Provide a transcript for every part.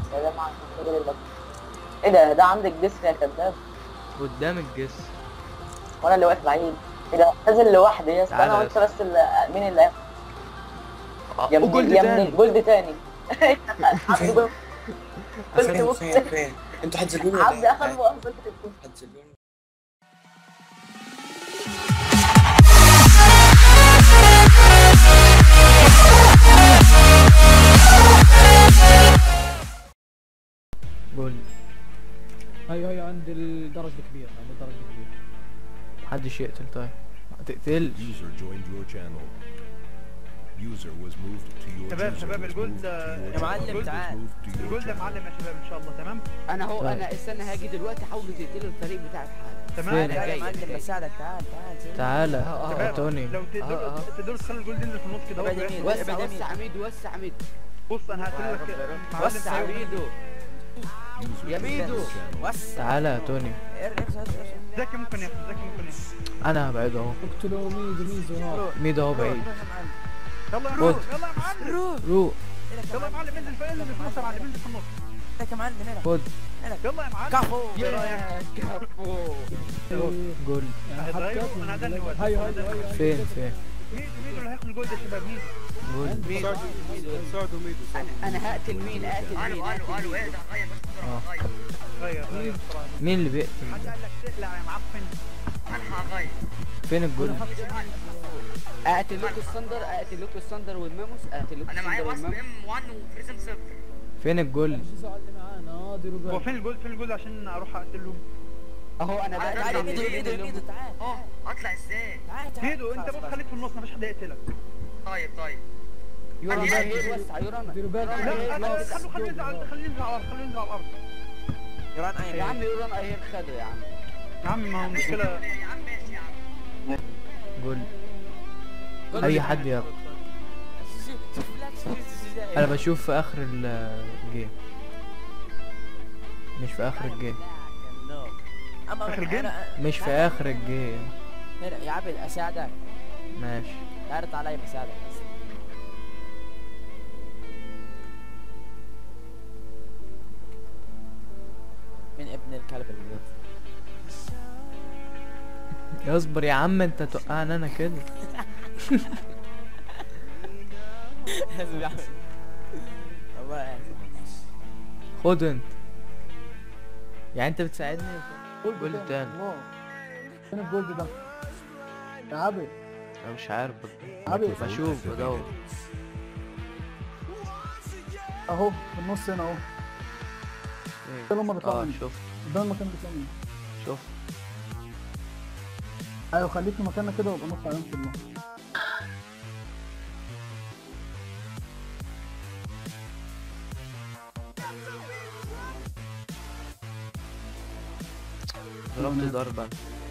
يا جماعه الراجل اللي- ايه ده ده عندك جسر يا كذاب قدام الجسر وانا اللي واقف بعيد ايه ده نازل لوحدي يا اسطى تعالى انا يا وانت بس اللي مين اللي آه، يا ابني وجولد يا تاني ابني جولد تاني عبد جولد فين فين فين انتوا هتزلوني ولا عبد ايه؟ اخد مؤاخذة هتزلوني قول هاي هاي عند الدرج الكبير عند الدرج الكبير محدش يقتل طيب ما تقتلش User joined your channel. User was moved to your شباب user شباب was الجولد moved to your يا معلم channel. Was تعال moved to your الجولد يا channel. معلم يا شباب ان شاء الله تمام انا هو طيب. انا استنى هاجي دلوقتي حاولوا تقتلوا الفريق بتاعي في حاله تمام فين؟ تعال جاي، يا معلم جاي. بساعدك تعال تعال تعالى آه، آه، يا شباب توني لو أهو، تقدروا أهو. تقدروا تخلوا الجولد ينزل في النص كده ابعد أهو. يمين. وسع ابعد يمين. وسع عميد وسع عميد بص انا هقتل لك معلم وسع تعال. عميدو User يا joined ميدو. your channel. وسع تعالى يا توني زكي ممكن ياخد زكي ممكن ياخد انا هبعد اهو اقتلوا ميزو ميزو هنا ميدو اهو بعيد يلا يا خد. معلم يلا يا معلم روح روح يلا يا معلم انزل في انزل في النص يا معلم انزل في النص لك يا معلم هنا خد يلا يا معلم كفو ايه رايك؟ كفو قول هتغيره انا هدلني وقت هاي هاي هاي هاي فين فين ميدو ميدو اللي هياخد الجولد يا شباب ميدو قول أنا- انا هقتل مين اقتل مين اقتل مين اه غير غير بسرعة. مين اللي بيقتل حد ده؟ قال لك تقلع يا معفن فين الجول اقتل لكم السندر اقتل لكم السندر والماموس اقتل لكم انا معايا السندر وصف والماموس ام 1 وفريزم صفر فين الجول شو زعل اللي معانا اه ديروا هو بالكم فين الجولد فين الجولد عشان اروح اقتلهم اهو انا تعال بقتل تعال اللي ميدو بين ميدو اللي ميدو هم- تعال اه اطلع ازاي تعال تعال ميدو انت خلاص، بص خلاص. خليك في النص مفيش حد يقتلك طيب طيب يورانا أنا- هير وسع يورانا ديروا بالكم لا هير خلوا بس. خلوا خلوا ينزل على خليه ينزل على الارض خليه ينزل على الارض يوران اين يا عم يورانا هير خده يا عم يا عم ما هو مشكلة يا عم ماشي يا عم جول اي حد ياخد انا بشوف في اخر ال- الجيم مش في اخر الجيم اما آخر الجيم؟ أنا- مش في اخر الجيم هنا يا عبد اساعدك ماشي تعرض علي بساعدك بس من ابن الكلب اللي اصبر يا عم انت توقعني انا كده لازم يعمل والله يعني خد انت يعني انت بتساعدني قول تاني فين الجولد ده يا عبد انا مش عارف عبد بشوف بدور اهو في النص هنا اهو ايه ده لما بيطلعوا اه منه. شوف ده المكان بتاعي منه. شوف ايوه خليك في مكاننا كده وابقى نص عليهم كلهم ضربت ضربة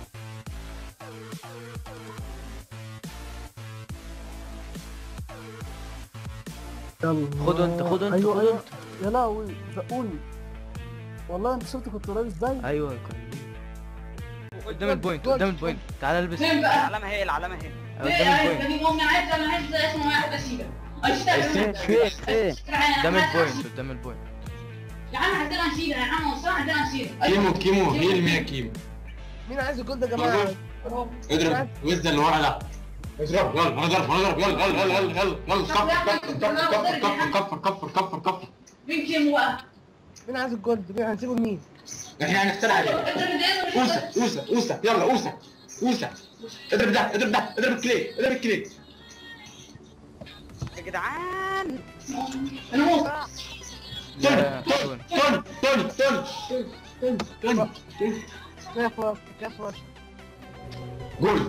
يلا خدوا انت خدوا انت ايوه خدوا ايوه انت يا لهوي زقوني والله انت شفت كنت قريب ازاي ايوه كان قدام البوينت قدام البوينت تعال البس فين بقى؟ العلامة هي العلامة هي قدام البوينت دي مؤمن عايز انا عايز اسمه واحد اشيله فين فين قدام البوينت قدام البوينت يا عم عندنا نشيله يا عم والله عندنا نشيله كيمو كيمو هيل ميا كيمو مين عايز الجولد يا جماعه اضرب وزن اللي ورا ده اضرب يلا انا ضرب انا ضرب يلا يلا يلا يلا يلا يلا كفر كفر كفر كفر كفر كفر مين كيمو بقى؟ مين عايز الجولد مين هنسيبه لمين احنا هنختار عليه انت بدايه مش اوسع اوسع اوسع يلا اوسع اوسع اضرب ده اضرب ده اضرب الكليك اضرب الكليك يا جدعان انا موت يا توني توني. توني توني توني توني توني كفر كفر جول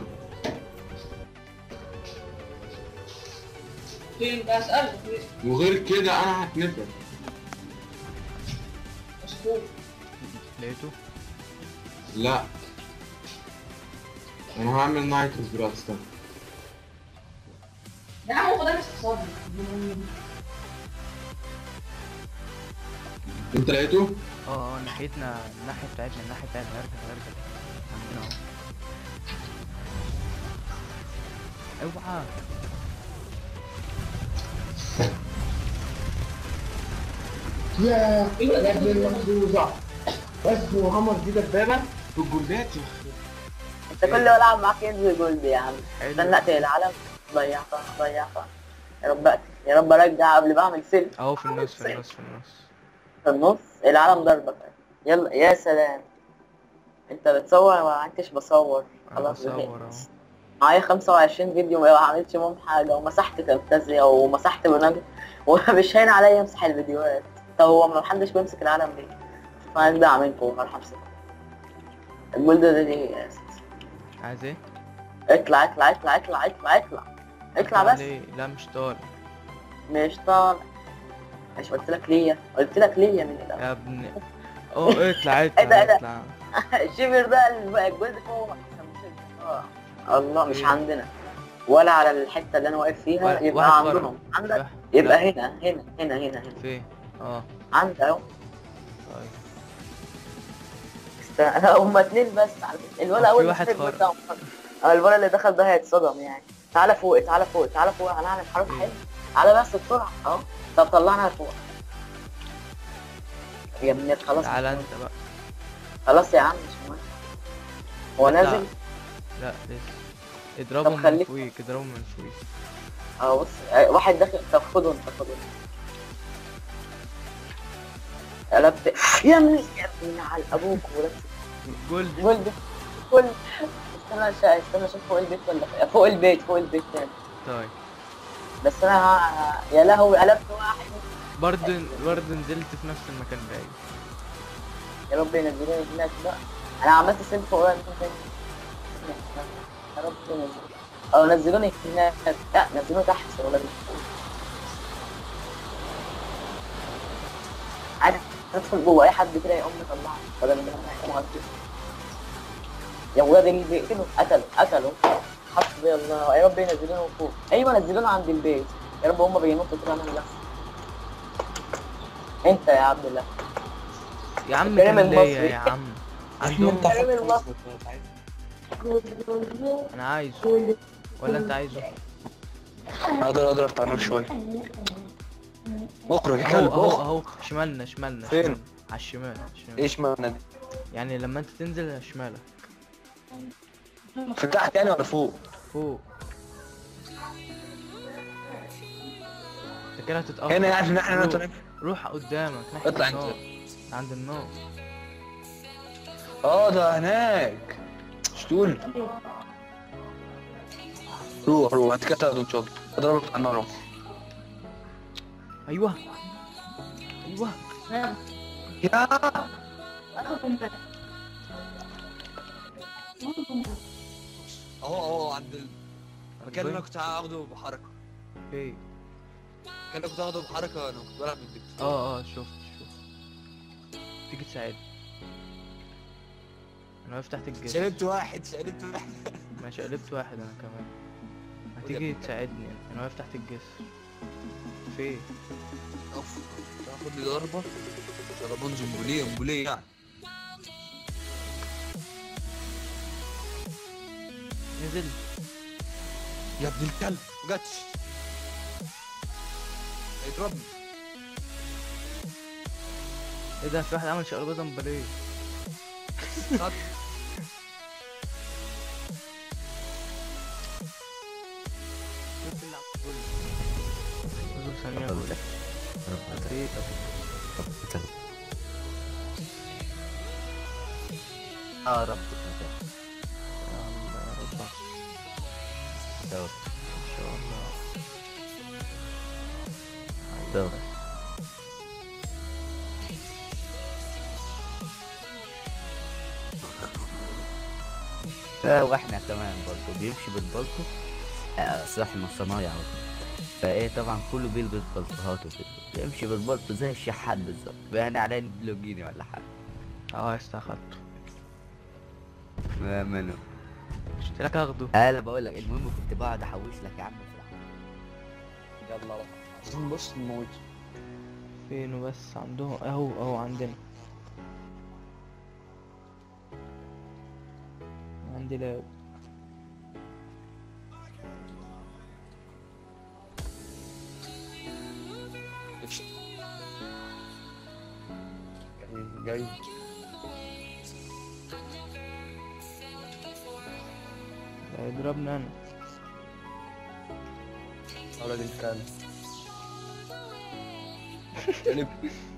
فين بسألك وغير كده انا هتنفر لقيته لا انا هعمل نايتروس دلوقتي استنى يا عم هو ده مش اقتصادي انت لقيته؟ اه اه ناحيتنا الناحية بتاعتنا الناحية بتاعتنا ارجع ارجع عندنا اهو اوعى يا يا ابن المحظوظة بس محمد دي دبابة بالجولدات يا اخي انت كل ما العب معاك ينزل جولد يا عم حلو استنى اقتل العالم ضيعتها ضيعتها يا رب اقتل يا رب ارجع قبل ما اعمل سيلف اهو في النص في النص في النص في النص العالم ضربك يلا يا سلام انت بتصور ما انتش بصور انا خلاص بصور زهقت. اهو معايا 25 فيديو ما عملتش منهم حاجه ومسحت كامتازيا ومسحت برنامج ومش هين عليا امسح الفيديوهات طب هو ما حدش بيمسك العالم ليه؟ فانا اجدع منكم هروح امسكه الجولد ده دي يا ستي. عايز ايه؟ اطلع اطلع اطلع اطلع اطلع اطلع اطلع بس ليه؟ لا مش طالع مش طالع مش قلت لك ليه قلت لك ليه من الاول يا ابني اوه اطلع إيه ده، إيه اطلع ده؟ اطلع الشيفر ده الب- الجولد فوق أحسن من كده. اه الله مش عندنا ولا على الحته اللي انا واقف فيها واحد- يبقى واحد فرق. عندهم عندك واحد- يبقى لا، هنا هنا هنا هنا هنا فين؟ اه عندك اهو طيب استنى هما اتنين بس على فكرة. الولد في اول ما واحد شاف خرج. الجولد ده- اه الولد اللي دخل ده هيتصدم يعني تعالى فوق تعالى فوق تعالى فوق انا هعمل حركه إيه؟ حلوه تعالى بس بسرعه اهو طب طلعنا فوق يا ابني خلاص تعالى مش انت بقى خلاص يا عم مش مهم هو اطلع. نازل لا لسه اضربهم من خليك- فوقيك اضربهم من فوقيك اه بص اه، واحد داخل طب خده انت خده انت قلبت يا ابني يا ابني على ابوك ولبس جولد جولد كل استنى شا... استنى اشوف فوق البيت ولا فوق البيت فوق البيت تاني طيب بس انا ها... يا لهوي قلبت واحد برضه برضه نزلت في نفس المكان بعيد يا رب ينزلوني هناك بقى انا عملت سيلف قريب تاني يا رب ينزلوني او نزلوني هناك لا نزلوني تحت ولا عارف تدخل جوه اي حد كده يقوم مطلعني بدل ما انا يقوم غلطي يا ولاد اللي بيقتلوا قتلوا قتلوا حسبي الله يا رب ينزلونا فوق ايوه نزلونا عند البيت يا رب هم بينطوا كده انا لا انت يا عبد الله يا عم الكريم كان ليا المصري. يا عم عندهم عندهم انت كريم حط المصري. خمس عايز انا عايزه ولا انت عايزه اقدر اضرب تعمل شويه اخرج يا اهو كلب اهو اخرج اهو شمالنا شمالنا فين؟ شمالنا. على الشمال على الشمال. ايش معنى دي؟ يعني لما انت تنزل على شمالك في تحت يعني ولا فوق؟ فوق انت كده هتتأخر هنا يعني ان احنا روح. نطلع روح قدامك ناحية اطلع انت. النار عند النار اه ده هناك شتول روح روح انت كده تاخده ان شاء الله اضربك على النار اهو. ايوه ايوه يا اهو اهو عند المكان اللي انا كنت هاخده بحركه ايه كان كنت هاخده بحركه انا كنت بلعب بالدكتور اه اه شفت شفت تيجي تساعدني انا واقف تحت الجسر شلبت واحد شلبت واحد ماشي قلبت واحد انا كمان هتيجي تساعدني انا واقف تحت الجسر فين اوف تاخد لي ضربه ضربان زنبوليه زنبوليه يعني نزل يا ابن الكلب ما جاتش هيضربني ايه ده في واحد عمل شقلبه زنبليه خد. شوف اللي عم تقول اصبر ثانية اقول لك ايه اه ربط يا الله يا رب دور ان شاء الله دور اه واحنا كمان برضه بيمشي بالبلطو آه، صاحب الصنايع فايه طبعا كله بيلبس بلطوهات وكده بيمشي بالبلطو زي الشحات بالظبط يعني عليه بلوجيني ولا حاجه اه يا اسطى اخدته ما منه قلت لك اخده انا بقول لك المهم كنت بقعد احوش لك يا عم في العمر. يلا عايزين نبص نموت فين بس عندهم اهو اهو عندنا عندي لاب جاي هيضربني انا اولاد الكلب قلب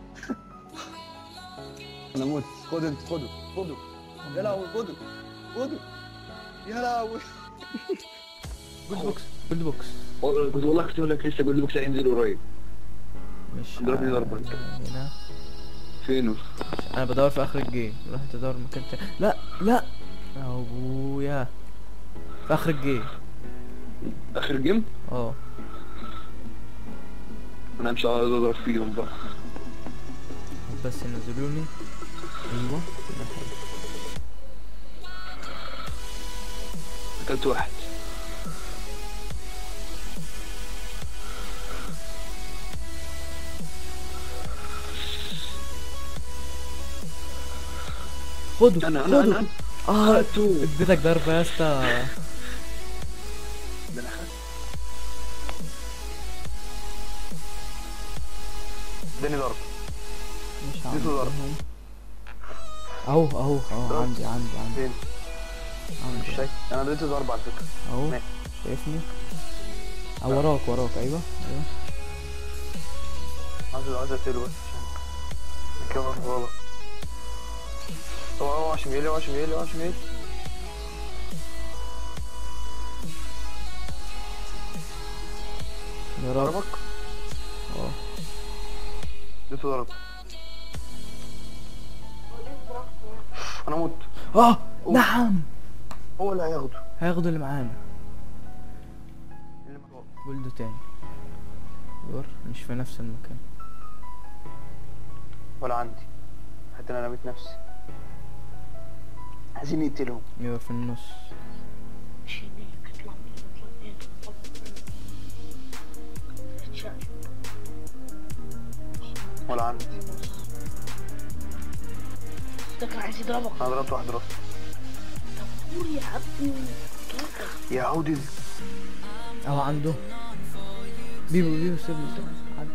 انا موت خد انت خده خده يا لهوي خده خده يا لهوي جولد بوكس جولد بوكس كنت والله كنت اقول لك لسه جولد بوكس هينزل قريب مش ضربني ضربة انت. هنا فينه انا بدور في اخر الجيم روح تدور مكان تاني لا لا يا ابويا في اخر الجيم اخر جيم اه انا مش عايز اضرب فيهم بقى بس ينزلوني ايوه قتلت واحد خده انا انا خده انا اه خدته. اديتك ضربة يا اسطى ده انا خدت اداني ضرب مش اديته ضرب عندهم اهو اهو اهو عندي عندي عندي فين مش عندي شايف انا اديته ضرب على فكره اهو ماشي. شايفني اه وراك وراك ايوه ايوه عايز عايز اقتله بس عشان كمان غلط هو هو شميلي هو شميلي هو شميلي وراك ضربك اه اديته ضرب انا مت اه نعم هو اللي هياخده هياخدوا اللي معانا اللي معاه. ولده تاني دور مش في نفس المكان ولا عندي حتى انا رميت نفسي عايزين يقتلهم يبقى في النص ولا عندي ده كان عايز يضربك انا ضربت واحد راس قول يا عبدي يا عودي اهو عنده بيبو بيبو سيبني سيبني. عد.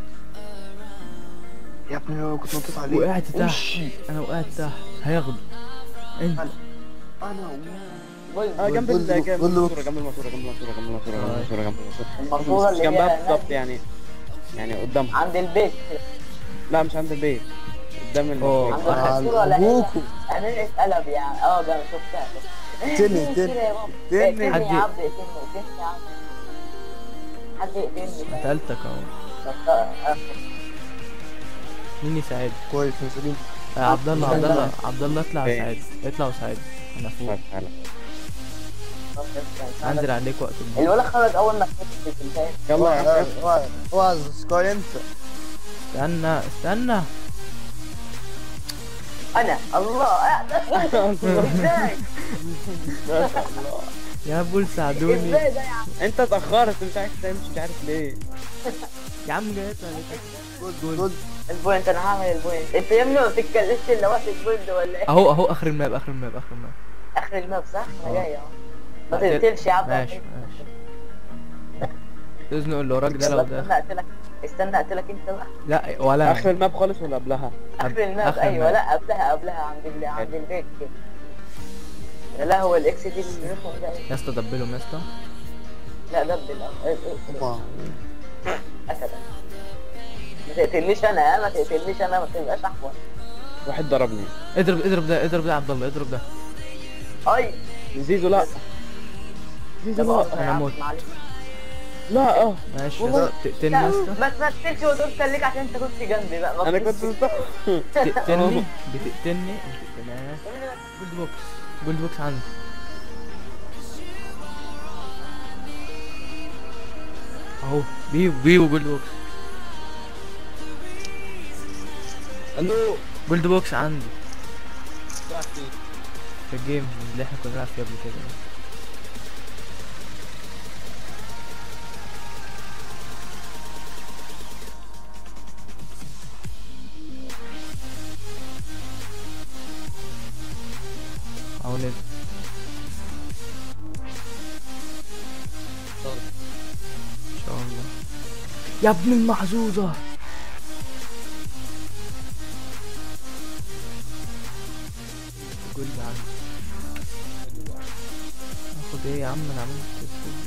يا ابني لو كنت نطيت عليه وقعت تحت وشي. انا وقعت تحت هياخده انت انا اه جنب ال- جنب الماسوره جنب الماسوره جنب الماسوره جنب الماسوره جنب الماسوره جنب الماسوره الماسورة مش اللي جنبها هي بالظبط يعني يعني قدامها عند البيت لا مش عند البيت قدام الماسوره عند الماسورة ولا هي عملت قلب يعني اه ده انا شفتها تني، تني، تني تني. يا حد- عبد اقتلني اقتلني يا عبد حد يقتلني قتلتك اهو طب- مين يساعد كويس مسلمين آه عبد الله عبد الله عبد الله اطلع إيه. وساعد اطلع وساعد انا فوق طيب، تعالى. هنزل عليك وقت الجيم. الولد خرج اول ما كنت في البيت يلا يا عم اوعى اوعى سكاي انت استنى استنى انا الله ازاي يا بول ساعدوني ازاي ده يا عم انت اتاخرت مش عارف تمشي مش عارف ليه يا عم جاي اطلع عليك جود جود البوينت انا هعمل البوينت انت يا ابني ما بتتكلمش الا وقت البوينت ولا ايه اهو اهو اخر الماب اخر الماب اخر الماب اخر الماب صح انا جاي اهو ما لا، تقتلش يا عم ماشي ماشي تزنق اللي وراك ده لو ده استنى اقتلك استنى اقتلك انت بقى لا ولا اخر الماب خالص ولا قبلها اخر الماب آخر ايوه الماب. لا قبلها قبلها عند ال... عند البيت كده يا لا هو الاكس دي اللي بيرفع ده يا اسطى دبلهم يا اسطى لا ده ال- اه، اه، اوبا اسد ما تقتلنيش انا اه، ما تقتلنيش انا ما تبقاش احول واحد ضربني اضرب اضرب ده اضرب ده يا عبد الله اضرب ده اي زيزو لا زيزو لا طب أنا يا عم، موت. معلش. لا اه ماشي والله. تقتلني يا اسطى بس ما تقتلش ودول خليك عشان انت كنت جنبي بقى ما انا تقتلش. كنت مستحق تقتلني بتقتلني ما تقتلناش جولد بوكس جولد بوكس عندي اهو بيو بيو جولد بوكس الو جولد بوكس عندي في الجيم اللي احنا كنا بنلعب فيه قبل كده اهو نزل ان شاء الله يا ابن المحظوظة الجولد عندي اخد ايه يا عم انا عملت كده.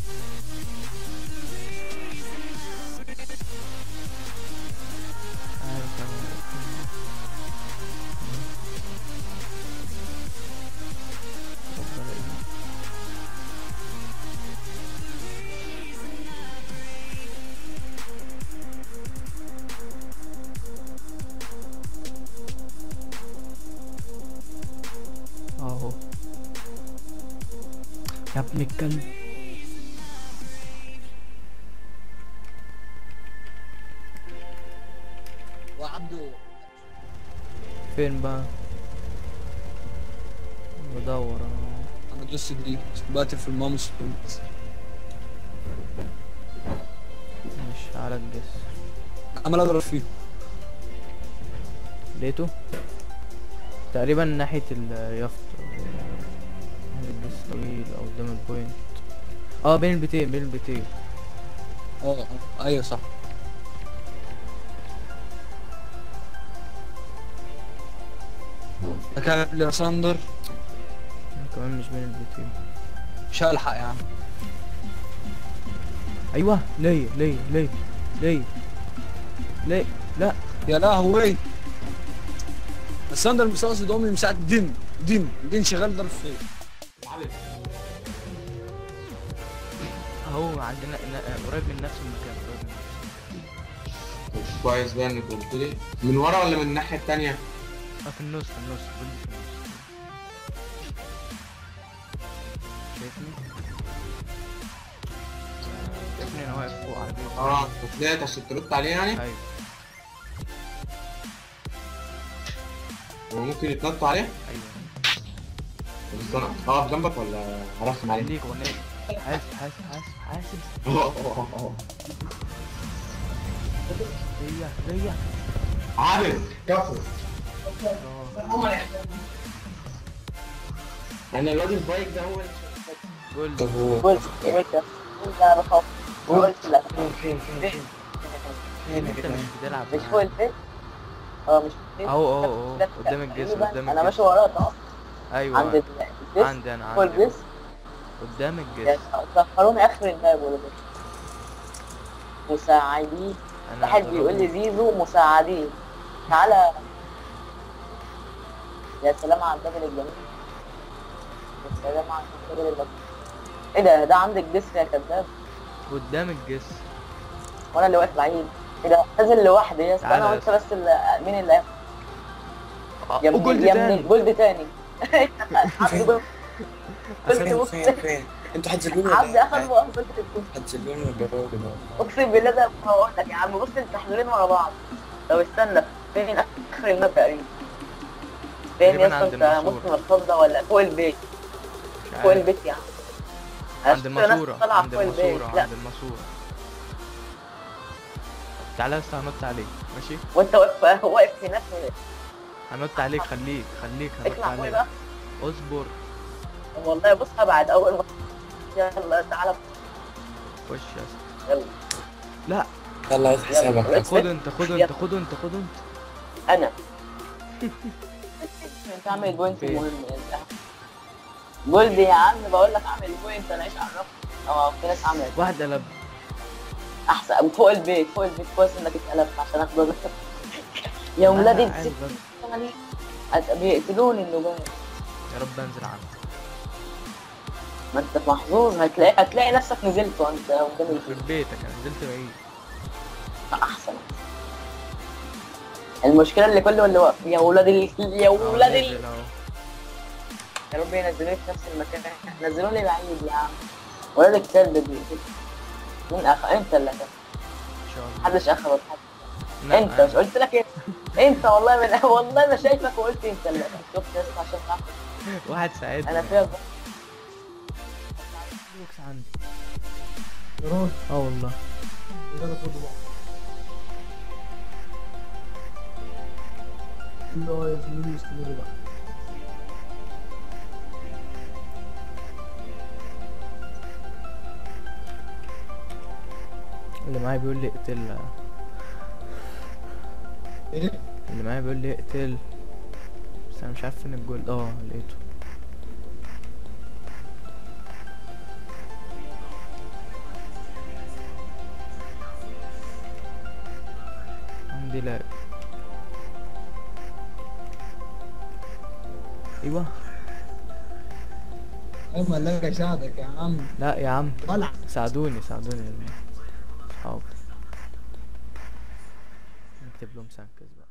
عارف انا ربنا يهديك. اهو يا ابن الكلب وعبده فين بقى بدور انا انا دوست دي بقتل في الماموس مش على الجس عمال اضرب فيه لقيته تقريبا ناحية اليافطة ناحية الجس طويل او قدام البوينت اه بين البيتين بين البيتين اه آه، ايوه صح كان لي ساندر أنا كمان مش بين البيتين مش هلحق يا عم ايوه ليا ليا ليا ليا ليا لا يا لهوي الساندر مساوس دومي من ساعه دين دين دين شغال ضرب فيه اهو عندنا ن- قريب من نفس المكان قريب من نفس كويس بقى انك قلت لي من ورا ولا من الناحيه التانيه؟ اه في النص في النص بلدي في النص شايفني شايفني انا واقف فوق على البيت اه انت طلعت عشان ترد عليه يعني؟ ايوه هو ممكن يتنطوا عليه؟ ايوه بس انا اقف جنبك ولا هرخم عليه؟ ليك اغنية حاسب حاسب حاسب حاسب اه اه اه ريح ريح عادل كفر اه يعني الواد البايك ده هو اللي جولد قلت قلت قلت انا بخاف قلت لا انت مش بتلعب مش معاه. فوق البيت اه مش فوق البيت اهو اهو اهو ده قدام الجسر تقريباً قدام انا ماشي الجسر وراك اهو ايوه عند البيت عندي انا فوق عندي البيت قدام الجسر دخلوني اخر الباب ولا بيت مساعدين انا واحد بيقول لي ضربني. زيزو مساعدين تعالى يا سلام على الدبل الجميل يا سلام على الدبل الجميل ايه ده ده عندك جسر يا كذاب قدام الجسر وانا اللي واقف بعيد ايه ده نازل لوحدي يا اسطى تعالى انا يا وانت بس اللي مين اللي يا ابني وجولد يا تاني ابني جولد تاني عبد جولد فين فين فين انتوا هتزلوني عبد ولا اخد إيه؟ وقفه الجولد هتزلوني ولا راجل اقسم بالله ده بقول لك يا عم بص التحليلين ورا بعض طب استنى فين اخر الماب تقريبا فين يا تقريباً اسطى عند انت الماسورة. موسم الخضه ولا فوق البيت مش فوق عارف البيت يا عم عند أشوف ناس الماسورة طالعة عند فوق البيت. الماسورة لا عند الماسورة تعالى بس هنط عليك ماشي وانت واقف واقف هناك هنط عليك خليك خليك هنط اطلع فوق عليك بقى اصبر والله بص هبعد اول ما يلا تعالى خش يا اسطى يلا لا يلا عايز حسابك يلا. خد انت خد انت خد انت خد انت انا انت اعمل بوينت فين؟ مهم انت جولدي يا عم بقول لك اعمل بوينت انا ايش عرفت اه في ناس عملت واحد قلب احسن فوق البيت فوق البيت كويس انك اتقلبت عشان اخد يا ولادي أنا عارف بس. الست بيقتلوني النجوم يا رب انزل عنك ما انت محظوظ هتلاقي هتلاقي نفسك نزلت وانت قدام البيت يخرب بيتك انا نزلت بعيد احسن المشكله اللي كله اللي واقف يا ولاد ال... يا أهو ولاد ال... نزل اهو يا رب ينزلوني في نفس المكان نزلوني بعيد يا عم ولاد الكلب بيقتل مين اخ انت اللي اخذ ان شاء الله محدش اخذ لا، انت أنا. مش قلت لك ايه انت والله من والله ما شايفك وقلت انت اللي أخذ. شفت يا اسطى عشان تعرف واحد ساعدني انا فيها بوكس عندي يا راجل اه والله يلا خدوا بقى لا يا زميلي استمر بقى اللي معايا بيقول لي اقتل ايه اللي معايا بيقول لي اقتل بس انا مش عارف فين الجولد اه لقيته عندي لاج ايوه هم اللي يساعدك يا عم لا يا عم طلع ساعدوني ساعدوني يا اصحاب نكتب لهم سانكس بقى